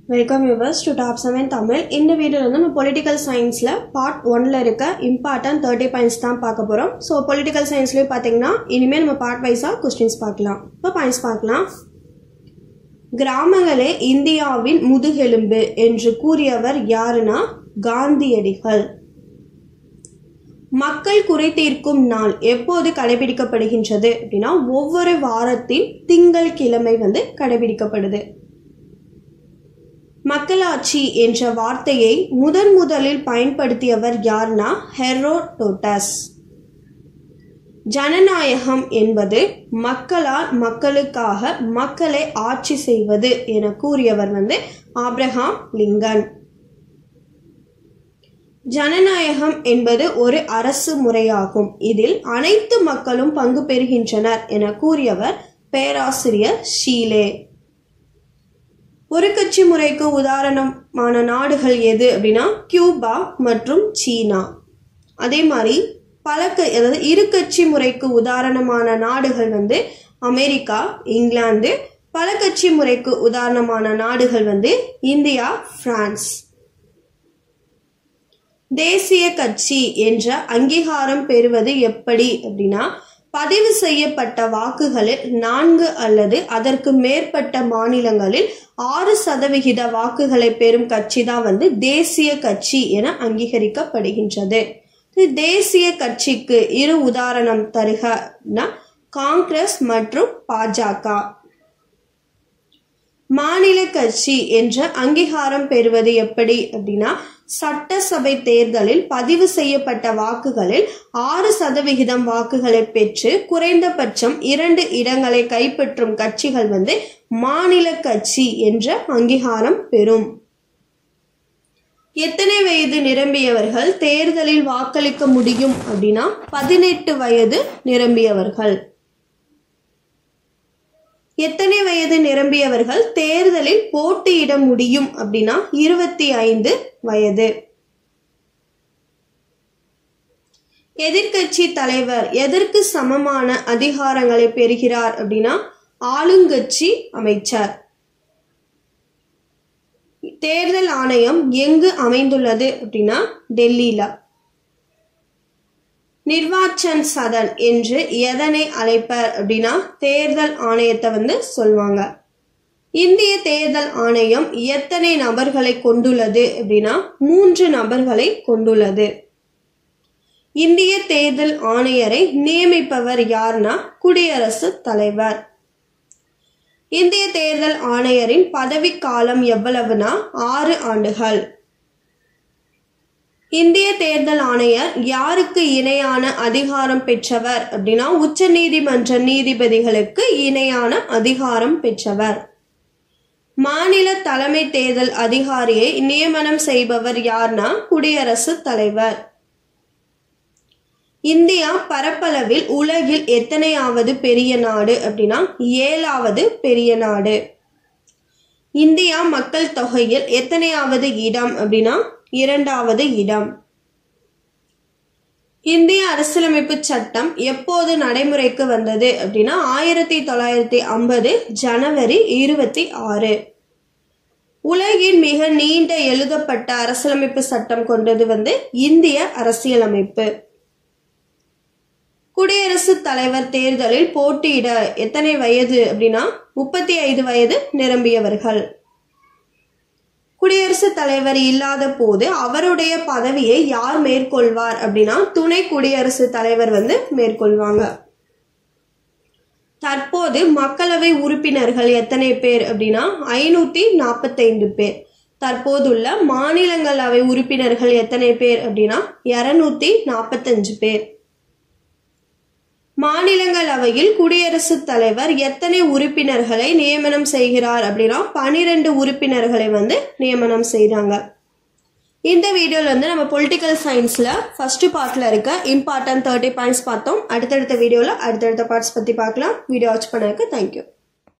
welcome yours to top seven Tamil இந்த வீடியோவில் வந்து நம்ம பொலிட்டிக்கல் சயின்ஸில் பார்ட் ஒன்ல இருக்க இம்பார்ட்டன்ட் தேர்ட்டி பாயிண்ட்ஸ் தான் பார்க்க போகிறோம் ஸோ பொலிட்டிக்கல் சயின்ஸ்லேயும் பார்த்தீங்கன்னா இனிமேல் நம்ம பார்ட் வைஸாக கொஸ்டின்ஸ் பார்க்கலாம் இப்போ பாயிண்ட்ஸ் பார்க்கலாம் கிராமங்களே இந்தியாவின் முதுகெலும்பு என்று கூறியவர் யாருன்னா காந்தியடிகள் மக்கள் குறை தீர்க்கும் நாள் எப்போது கடைபிடிக்கப்படுகின்றது அப்படின்னா ஒவ்வொரு வாரத்தின் திங்கள் கிழமை வந்து கடைபிடிக்கப்படுது மக்களாட்சி என்ற வார்த்தையை முதன் முதலில் பயன்படுத்தியவர் யார்னா ஹெரோடோட்டஸ் ஜனநாயகம் என்பது மக்களால் மக்களுக்காக மக்களை ஆட்சி செய்வது என கூறியவர் வந்து ஆப்ரஹாம் லிங்கன் ஜனநாயகம் என்பது ஒரு அரசு முறையாகும் இதில் அனைத்து மக்களும் பங்கு பெறுகின்றனர் என கூறியவர் பேராசிரியர் ஷீலே ஒரு கட்சி முறைக்கு உதாரணமான நாடுகள் எது அப்படின்னா கியூபா மற்றும் சீனா அதே மாதிரி பல க அதாவது இரு கட்சி முறைக்கு உதாரணமான நாடுகள் வந்து அமெரிக்கா இங்கிலாந்து பல கட்சி முறைக்கு உதாரணமான நாடுகள் வந்து இந்தியா பிரான்ஸ் தேசிய கட்சி என்ற அங்கீகாரம் பெறுவது எப்படி அப்படின்னா பதிவு செய்யப்பட்ட வாக்குகளில் நான்கு அல்லது அதற்கு மேற்பட்ட மாநிலங்களில் ஆறு சதவிகித வாக்குகளை பெறும் கட்சி தான் வந்து தேசிய கட்சி என அங்கீகரிக்கப்படுகின்றது தேசிய கட்சிக்கு இரு உதாரணம் தருகனா காங்கிரஸ் மற்றும் பாஜக மாநில கட்சி என்ற அங்கீகாரம் பெறுவது எப்படி அப்படின்னா சட்டசபை தேர்தலில் பதிவு செய்யப்பட்ட வாக்குகளில் ஆறு சதவிகிதம் வாக்குகளை பெற்று குறைந்தபட்சம் இரண்டு இடங்களை கைப்பற்றும் கட்சிகள் வந்து மாநில கட்சி என்ற அங்கீகாரம் பெறும் எத்தனை வயது நிரம்பியவர்கள் தேர்தலில் வாக்களிக்க முடியும் அப்படின்னா பதினெட்டு வயது நிரம்பியவர்கள் எத்தனை வயது நிரம்பியவர்கள் தேர்தலில் போட்டியிட முடியும் அப்படின்னா இருபத்தி ஐந்து வயது எதிர்கட்சி தலைவர் எதற்கு சமமான அதிகாரங்களை பெறுகிறார் அப்படின்னா ஆளுங்கட்சி அமைச்சர் தேர்தல் ஆணையம் எங்கு அமைந்துள்ளது அப்படின்னா டெல்லியில நிர்வாச்சன் சதன் என்று எதனை அழைப்பர் அப்படின்னா தேர்தல் ஆணையத்தை வந்து சொல்லுவாங்க இந்திய தேர்தல் ஆணையம் எத்தனை நபர்களை கொண்டுள்ளது அப்படின்னா மூன்று நபர்களை கொண்டுள்ளது இந்திய தேர்தல் ஆணையரை நியமிப்பவர் யார்னா குடியரசுத் தலைவர் இந்திய தேர்தல் ஆணையரின் பதவிக்காலம் எவ்வளவுனா ஆறு ஆண்டுகள் இந்திய தேர்தல் ஆணையர் யாருக்கு இணையான அதிகாரம் பெற்றவர் அப்படின்னா உச்ச நீதிமன்ற நீதிபதிகளுக்கு இணையான அதிகாரம் பெற்றவர் மாநில தலைமை தேர்தல் அதிகாரியை நியமனம் செய்பவர் யார்னா குடியரசுத் தலைவர் இந்தியா பரப்பளவில் உலகில் எத்தனையாவது பெரிய நாடு அப்படின்னா ஏழாவது பெரிய நாடு இந்தியா மக்கள் தொகையில் எத்தனையாவது இடம் அப்படின்னா இரண்டாவது இடம் இந்திய அரசியலமைப்பு சட்டம் எப்போது நடைமுறைக்கு வந்தது அப்படின்னா ஆயிரத்தி தொள்ளாயிரத்தி ஐம்பது ஜனவரி இருபத்தி ஆறு உலகின் மிக நீண்ட எழுதப்பட்ட அரசியலமைப்பு சட்டம் கொண்டது வந்து இந்திய அரசியலமைப்பு குடியரசுத் தலைவர் தேர்தலில் போட்டியிட எத்தனை வயது அப்படின்னா முப்பத்தி ஐந்து வயது நிரம்பியவர்கள் குடியரசுத் தலைவர் இல்லாத போது அவருடைய பதவியை யார் மேற்கொள்வார் அப்படின்னா துணை குடியரசுத் தலைவர் வந்து மேற்கொள்வாங்க தற்போது மக்களவை உறுப்பினர்கள் எத்தனை பேர் அப்படின்னா ஐநூத்தி நாற்பத்தைந்து பேர் தற்போதுள்ள மாநிலங்களவை உறுப்பினர்கள் எத்தனை பேர் அப்படின்னா இருநூத்தி நாற்பத்தஞ்சு பேர் மாநிலங்களவையில் குடியரசுத் தலைவர் எத்தனை உறுப்பினர்களை நியமனம் செய்கிறார் அப்படின்னா பனிரெண்டு உறுப்பினர்களை வந்து நியமனம் செய்கிறாங்க இந்த வீடியோவில் வந்து நம்ம பொலிட்டிக்கல் சயின்ஸில் ஃபர்ஸ்ட் பார்ட்டில் இருக்க இம்பார்ட்டன்ட் தேர்ட்டி பாயிண்ட்ஸ் பார்த்தோம் அடுத்தடுத்த வீடியோவில் அடுத்தடுத்த பார்ட்ஸ் பற்றி பார்க்கலாம் வீடியோ வாட்ச் பண்ணதுக்கு தேங்க்யூ